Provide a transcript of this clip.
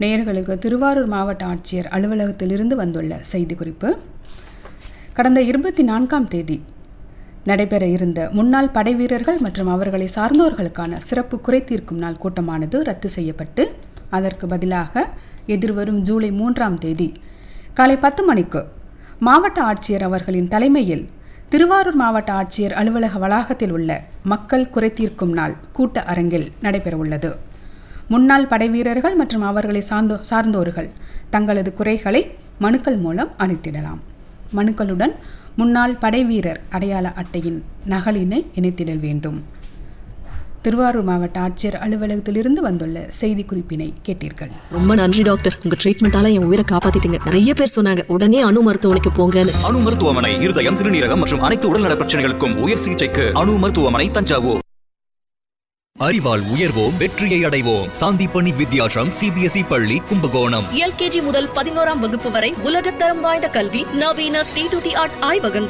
நேயர்களுக்கு திருவாரூர் மாவட்ட ஆட்சியர் அலுவலகத்திலிருந்து வந்துள்ள செய்திக்குறிப்பு கடந்த இருபத்தி நான்காம் தேதி நடைபெற இருந்த முன்னாள் படைவீரர்கள் மற்றும் அவர்களை சார்ந்தோர்களுக்கான சிறப்பு குறைதீர்க்கும் நாள் கூட்டமானது ரத்து செய்யப்பட்டு அதற்கு பதிலாக எதிர்வரும் ஜூலை மூன்றாம் தேதி காலை பத்து மணிக்கு மாவட்ட ஆட்சியர் அவர்களின் தலைமையில் திருவாரூர் மாவட்ட ஆட்சியர் அலுவலக வளாகத்தில் உள்ள மக்கள் குறைதீர்க்கும் நாள் கூட்ட அரங்கில் நடைபெறவுள்ளது முன்னாள் படைவீரர்கள் மற்றும் அவர்களை சார்ந்தோ சார்ந்தோர்கள் தங்களது குறைகளை மனுக்கள் மூலம் அனுப்பிடலாம் மனுக்களுடன் முன்னாள் படைவீரர் அடையாள அட்டையின் நகலினை இணைத்திடல் வேண்டும் திருவாரூர் மாவட்ட ஆட்சியர் அலுவலகத்திலிருந்து வந்துள்ள செய்திக்குறிப்பினை கேட்டீர்கள் ரொம்ப நன்றி டாக்டர் உங்க ட்ரீட்மெண்டால என் உயிரை காப்பாத்திட்டீங்க நிறைய பேர் சொன்னாங்க உடனே அணு மருத்துவமனைக்கு போங்கன்னு அணு மருத்துவமனை இருதயம் சிறுநீரகம் மற்றும் அனைத்து உடல்நல பிரச்சனைகளுக்கும் உயர் சிகிச்சைக்கு அணு மருத்துவமனை தஞ்சாவூர் அறிவால் உயர்வோம் வெற்றியை அடைவோம் சாந்திப்பணி வித்யாசம் சிபிஎஸ்இ பள்ளி கும்பகோணம் எல்கேஜி முதல் பதினோராம் வகுப்பு வரை உலகத்தரம் வாய்ந்த கல்வி நவீன ஸ்டேட் டு தி ஆர்ட் ஆய்வகங்கள்